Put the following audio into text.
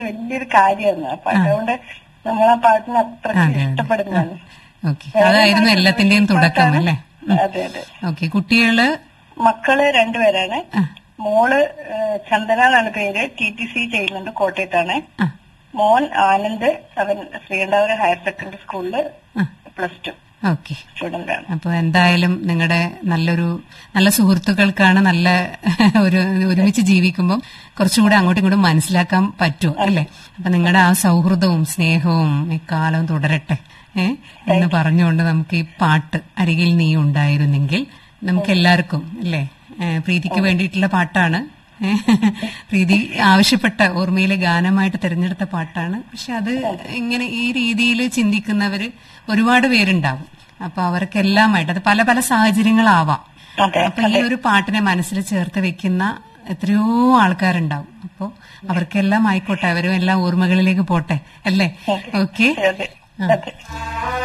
വലിയൊരു കാര്യമാണ് അപ്പൊ അതുകൊണ്ട് നമ്മൾ ആ പാട്ടിന് അത്രയ്ക്ക് ഇഷ്ടപ്പെടുന്നതാണ് ഓക്കെ അതായിരുന്നു എല്ലാത്തിന്റെയും തുടക്കം അല്ലേ അതെ അതെ ഓക്കെ കുട്ടികള് മക്കള് രണ്ടുപേരാണ് മോള് ഏഹ്, ചന്ദന എന്നാണ് പേര് ടി ടി സി ചെയ്യുന്നുണ്ട് കോട്ടയത്താണ് ആ, മോൻ ആനന്ദ് അവൻ ശ്രീകണ്ഠാപുരം ഹയർ സെക്കൻഡറി സ്കൂളില് പ്ലസ് ടു ഓക്കെ സ്റ്റുഡന്റ് ആണ് അപ്പൊ എന്തായാലും നിങ്ങളുടെ നല്ലൊരു നല്ല സുഹൃത്തുക്കൾക്കാണ് നല്ല ഒരു ഒരുമിച്ച് ജീവിക്കുമ്പോൾ കുറച്ചുകൂടെ അങ്ങോട്ടും ഇങ്ങോട്ടും മനസ്സിലാക്കാൻ പറ്റും അല്ലേ അപ്പൊ നിങ്ങളുടെ ആ സൗഹൃദവും സ്നേഹവും എക്കാലം തുടരട്ടെ ഏ എന്ന് പറഞ്ഞുകൊണ്ട് നമുക്ക് ഈ പാട്ട് അരികിൽ നീ ഉണ്ടായിരുന്നെങ്കിൽ നമുക്ക് എല്ലാവർക്കും അല്ലേ ഏ, പ്രീതിക്ക് വേണ്ടിയിട്ടുള്ള പാട്ടാണ് ഏ, പ്രീതി ആവശ്യപ്പെട്ട ഓർമ്മയിലെ ഗാനമായിട്ട് തിരഞ്ഞെടുത്ത പാട്ടാണ് പക്ഷെ അത് ഇങ്ങനെ ഈ രീതിയിൽ ചിന്തിക്കുന്നവര് ഒരുപാട് പേരുണ്ടാവും അപ്പൊ അവർക്കെല്ലാമായിട്ട് അത് പല പല സാഹചര്യങ്ങളാവാം അതെ അപ്പൊ ഈ ഒരു പാട്ടിനെ മനസ്സിൽ ചേർത്ത് വെക്കുന്ന എത്രയോ ആൾക്കാരുണ്ടാവും അപ്പോ അവർക്കെല്ലാം ആയിക്കോട്ടെ അവരും എല്ലാം ഓർമ്മകളിലേക്ക് പോട്ടെ അല്ലേ ഓക്കെ അതെ അതെ